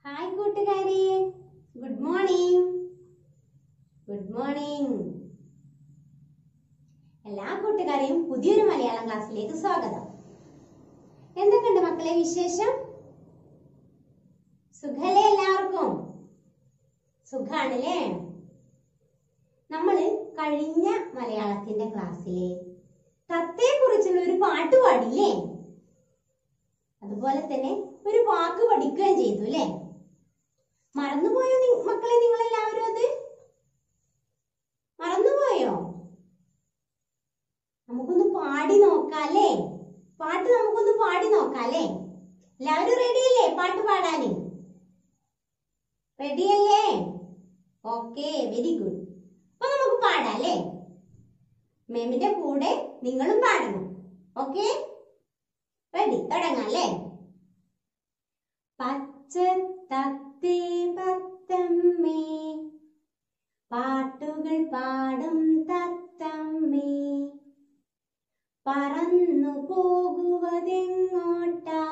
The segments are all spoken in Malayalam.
ഹായ് കൂട്ടുകാരെ ഗുഡ് മോർണിംഗ് ഗുഡ് മോർണിംഗ് എല്ലാ കൂട്ടുകാരെയും പുതിയൊരു മലയാളം ക്ലാസ്സിലേക്ക് സ്വാഗതം എന്തൊക്കെയുണ്ട് മക്കളെ വിശേഷം സുഖല്ലേ എല്ലാവർക്കും സുഖാണല്ലേ നമ്മള് കഴിഞ്ഞ മലയാളത്തിന്റെ ക്ലാസ്സിലെ തത്തയെ കുറിച്ചുള്ള ഒരു പാട്ട് പാടില്ലേ അതുപോലെ തന്നെ ഒരു വാക്ക് പഠിക്കുകയും ചെയ്തു അല്ലേ മറന്നുപോയോ നി- മക്കളെ നിങ്ങൾ എല്ലാവരും അത് മറന്നുപോയോ നമുക്കൊന്ന് പാടി നോക്കാം അല്ലേ പാട്ട് നമുക്കൊന്ന് പാടി നോക്കാം അല്ലേ എല്ലാവരും റെഡിയല്ലേ പാട്ട് പാടാന് റെഡിയല്ലേ ഓക്കെ വെരി ഗുഡ് അപ്പൊ നമുക്ക് പാടാം അല്ലേ മേമിന്റെ കൂടെ നിങ്ങളും പാടണം ഓക്കെ റെഡി തുടങ്ങാം അല്ലേ പച്ചത്തത്തേ പത്തമ്മേ പാട്ടുകൾ പാടും തത്തമ്മേ പറന്നു പോകുവതെങ്ങോട്ടാ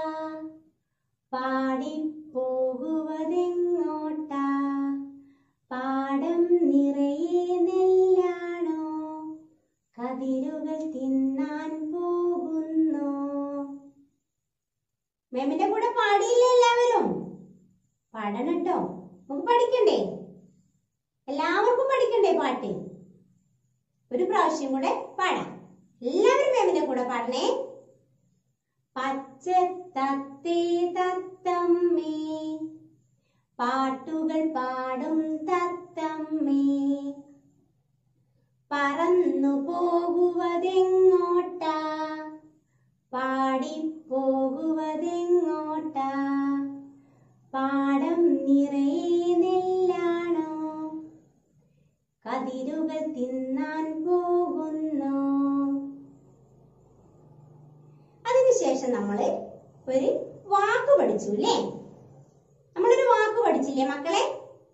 പാടിപ്പോകുവതെങ്ങോട്ടാ പാടം നിറയെ നെല്ലാണോ കതിരുകൾ തിന്നാൻ പോകുന്നു മേമിന്റെ കൂടെ പാടിയില്ലേ എല്ലാവരും പാടണം കേട്ടോ നമുക്ക് പഠിക്കണ്ടേ എല്ലാവർക്കും പഠിക്കണ്ടേ പാട്ട് ഒരു പ്രാവശ്യം കൂടെ പാടാം എല്ലാവരും മേമിന്റെ കൂടെ പാടണേ പച്ച തത്തേ തത്തമ്മേ പാട്ടുകൾ പാടും തത്തമ്മേ പറന്നു പോകുവതെങ്ങോട്ടാ പാടിപ്പോകുവതെങ്ങോട്ടാ പാടം നിറയെ നെല്ലാണോ കതിരുകൾ തിന്നാൻ പോകുന്നു അതിനുശേഷം നമ്മള് ഒരു വാക്ക് പഠിച്ചു അല്ലേ നമ്മളൊരു വാക്ക് പഠിച്ചില്ലേ മക്കളെ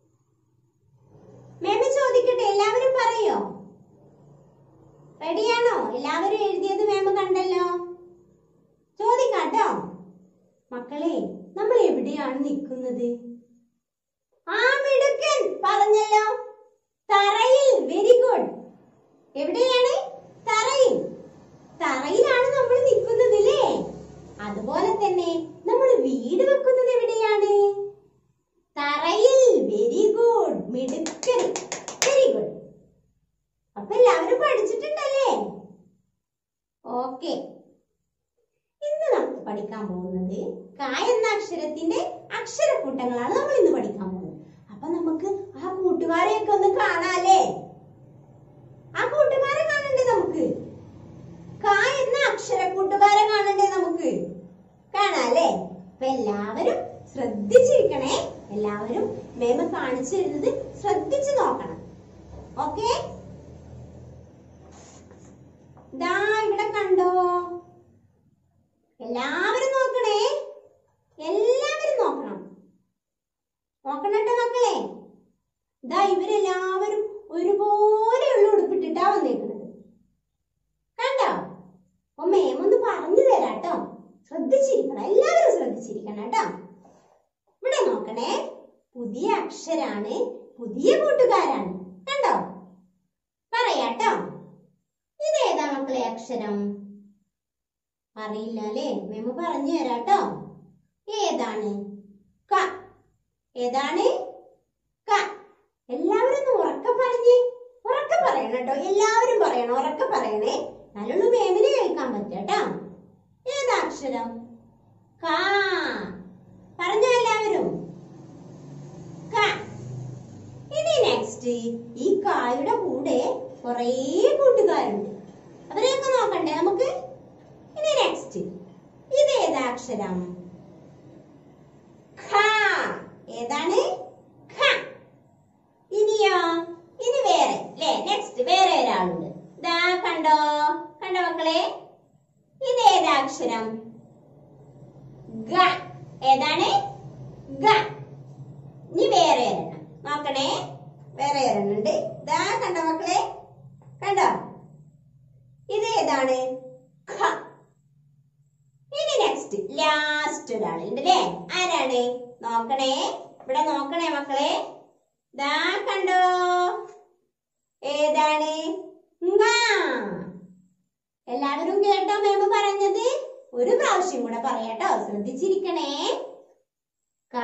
മേമ ചോദിക്കട്ടെ എല്ലാവരും പറയോ റെഡിയാണോ എല്ലാവരും എഴുതിയത് മേമ കണ്ടല്ലോ ചോദിക്കാട്ടോ മക്കളെ നമ്മൾ എവിടെയാണ് നിൽക്കുന്നത് ആ മിടുക്കൻ പറഞ്ഞല്ലോ തറയിൽ വെരി ഗുഡ് എവിടെയാണ് തറയിൽ തറയിലാണ് നമ്മൾ നിൽക്കുന്നത് അല്ലേ അതുപോലെ തന്നെ നമ്മൾ വീട് വെക്കുന്നത് എവിടെയാണ് തറയിൽ വെരി ഗുഡ് മിടുക്കൻ വെരി ഗുഡ് അപ്പൊ എല്ലാവരും പഠിച്ചിട്ടുണ്ടല്ലേ ഓക്കെ ഇന്ന് നമുക്ക് പഠിക്കാൻ പോകുന്നത് ക എന്ന അക്ഷരത്തിന്റെ അക്ഷരക്കൂട്ടങ്ങളാണ് നമ്മൾ ഇന്ന് പഠിക്കാൻ പോകുന്നത് അപ്പൊ നമുക്ക് ആ കൂട്ടുകാരെയൊക്കെ ഒന്ന് കാണാല്ലേ ആ കൂട്ടുകാരെ കാണണ്ടേ നമുക്ക് ക എന്ന അക്ഷരക്കൂട്ടുകാരെ കാണണ്ടേ നമുക്ക് കാണാല്ലേ അപ്പൊ എല്ലാവരും ശ്രദ്ധിച്ചിരിക്കണേ എല്ലാവരും മേമ കാണിച്ചു തരുന്നത് ശ്രദ്ധിച്ചു നോക്കണം ഓക്കെ ദാ ഇവിടെ കണ്ടോ എല്ലാവരും നോക്കണേ എല്ലാവരും നോക്കണം നോക്കണട്ടോ മക്കളെ ദാ ഇവരെല്ലാവരും ഒരുപോലെയുള്ള ഉടുപ്പിട്ടിട്ടാ വന്നേക്കുന്നത് കണ്ടോ അപ്പൊ മേമൊന്ന് പറഞ്ഞു തരാട്ടോ ശ്രദ്ധിച്ചിരിക്കണം എല്ലാവരും ശ്രദ്ധിച്ചിരിക്കണം കേട്ടോ ഇവിടെ നോക്കണേ പുതിയ അക്ഷരാണ് പുതിയ കൂട്ടുകാരാണ് കണ്ടോ പറയാട്ടോ ഇതേതാ മക്കളെ അക്ഷരം അറിയില്ല അല്ലേ മെമ്മ പറഞ്ഞു തരാട്ടോ ഏതാണ് ക ഏതാണ് ക എല്ലാവരും ഒന്ന് ഉറക്കെ പറഞ്ഞേ ഉറക്കെ പറയണം കേട്ടോ എല്ലാവരും പറയണം ഉറക്കെ പറയണേ നല്ലോണം മേമിനെ കേൾക്കാൻ പറ്റട്ടോ ഏതാ അക്ഷരം കാ പറഞ്ഞോ എല്ലാവരും ക ഇനി നെക്സ്റ്റ് ഈ കായുടെ കൂടെ കുറേ കൂട്ടുകാരുണ്ട് അവരെയൊക്കെ നോക്കണ്ടേ നമുക്ക് ഇനി നെക്സ്റ്റ് ഇത് ഏതാ അക്ഷരം ഖ ഏതാണ് ഖ ഇനിയോ ഇനി വേറെ അല്ലേ നെക്സ്റ്റ് വേറെ ഒരാളുണ്ട് ദാ കണ്ടോ കണ്ടോ മക്കളെ ഇത് ഏതാ അക്ഷരം ഗ ഏതാണ് ഗ ഇനി വേറെ ഒരെണ്ണം നോക്കണേ വേറെ ഒരെണ്ണം ഉണ്ട് ദാ കണ്ടോ മക്കളെ കണ്ടോ ഇത് ഏതാണ് ഖ ഇനി നെക്സ്റ്റ് ലാസ്റ്റ് ഒരാളുണ്ട് അല്ലേ ആരാണ് നോക്കണേ ഇവിടെ നോക്കണേ മക്കളെ ദാ കണ്ടോ ഏതാണ് ങ. എല്ലാവരും കേട്ടോ മേമ പറഞ്ഞത് ഒരു പ്രാവശ്യം കൂടെ പറയാട്ടോ ശ്രദ്ധിച്ചിരിക്കണേ ക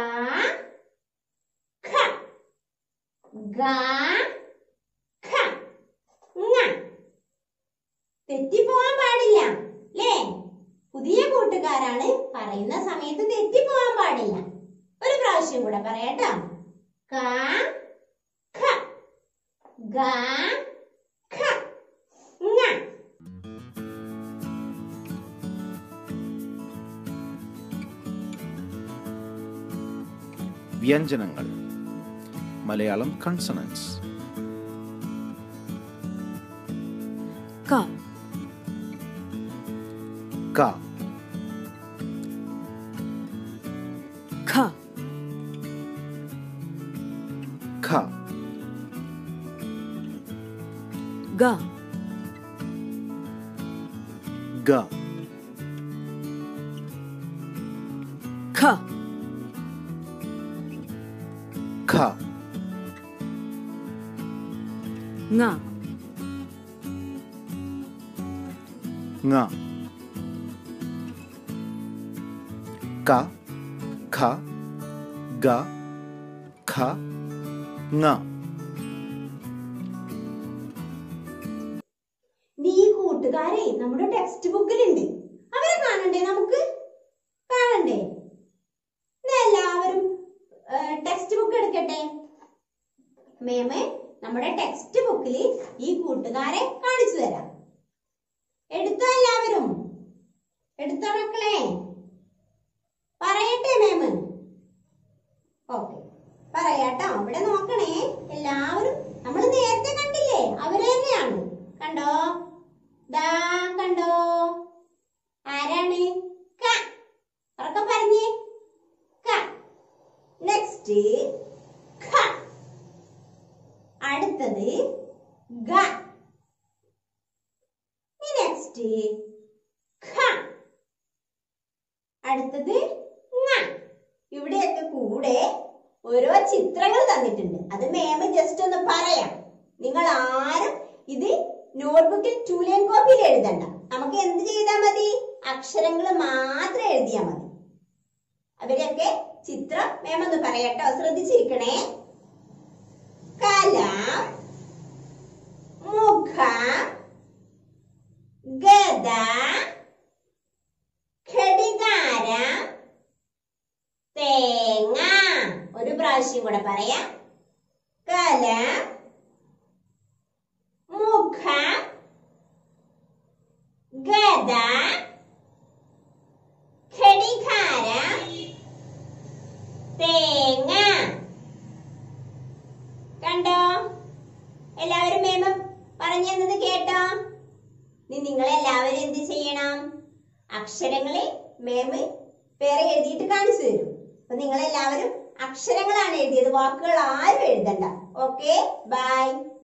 ഖ ഗ ഖ ങ. തെറ്റിപ്പോവാൻ പാടില്ല അല്ലേ പുതിയ കൂട്ടുകാരാണ് പറയുന്ന സമയത്ത് തെറ്റിപ്പോവാൻ പാടില്ല ഒരു പ്രാവശ്യം കൂടെ പറയാട്ടോ ക ഖ ഗ ഖ ങ. വ്യഞ്ജനങ്ങൾ മലയാളം കൺസണൻസ് ക ക ഖ ഖ ഗ ഗ ഖ ഖ ങ ങ ക ഖ ഗ ഖ ങ നീ കൂട്ടുകാരെ നമ്മുടെ ടെക്സ്റ്റ് ബുക്കിലുണ്ട് അവരെ കാണണ്ടേ നമുക്ക് കാണണ്ടേ എന്നാ എല്ലാവരും ടെക്സ്റ്റ് ബുക്ക് എടുക്കട്ടെ മേമേ നമ്മുടെ ടെക്സ്റ്റ് ബുക്കിൽ ഈ കൂട്ടുകാരെ കാണിച്ചു തരാം എടുത്തോ എല്ലാവരും എടുത്തോ മക്കളെ പറയട്ടെ മേമ് ഓക്കെ പറയാട്ടോ ഇവിടെ നോക്കണേ എല്ലാവരും നമ്മൾ നേരത്തെ കണ്ടില്ലേ അവര് തന്നെയാണ് കണ്ടോ ദാ കണ്ടോ ആരാണ് ക ഉറക്കെ പറഞ്ഞേ ക നെക്സ്റ്റ് ഖ അടുത്തത് ഗ നെക്സ്റ്റ് ഖ അടുത്തത് ങ ഇവിടെയൊക്കെ കൂടെ ഓരോ ചിത്രങ്ങൾ തന്നിട്ടുണ്ട് അത് മേമ ജസ്റ്റ് ഒന്ന് പറയാം നിങ്ങൾ ആരും ഇത് നോട്ട്ബുക്കിൽ ടൂ ലൈൻ കോപ്പിയിൽ എഴുതണ്ട നമുക്ക് എന്ത് ചെയ്താൽ മതി അക്ഷരങ്ങൾ മാത്രം എഴുതിയാൽ മതി അവരൊക്കെ ചിത്രം മേമ ഒന്ന് പറയട്ടോ ശ്രദ്ധിച്ചിരിക്കണേ കലം മുഖം ഗദ ഘടികാരം തേങ്ങ ഒരു പ്രാവശ്യം കൂടെ പറയാം കലം മുഖം ഗദ ഘടികാരം തേങ്ങ കണ്ടോ എല്ലാവരും മേമ പറഞ്ഞു തന്നത് കേട്ടോ ഇനി നിങ്ങൾ എല്ലാവരും എന്ത് ചെയ്യണം അക്ഷരങ്ങളെ മേമ് വേറെ എഴുതിയിട്ട് കാണിച്ചു തരും അപ്പൊ നിങ്ങൾ എല്ലാവരും അക്ഷരങ്ങളാണ് എഴുതിയത് വാക്കുകൾ ആരും എഴുതണ്ട ഓക്കെ ബൈ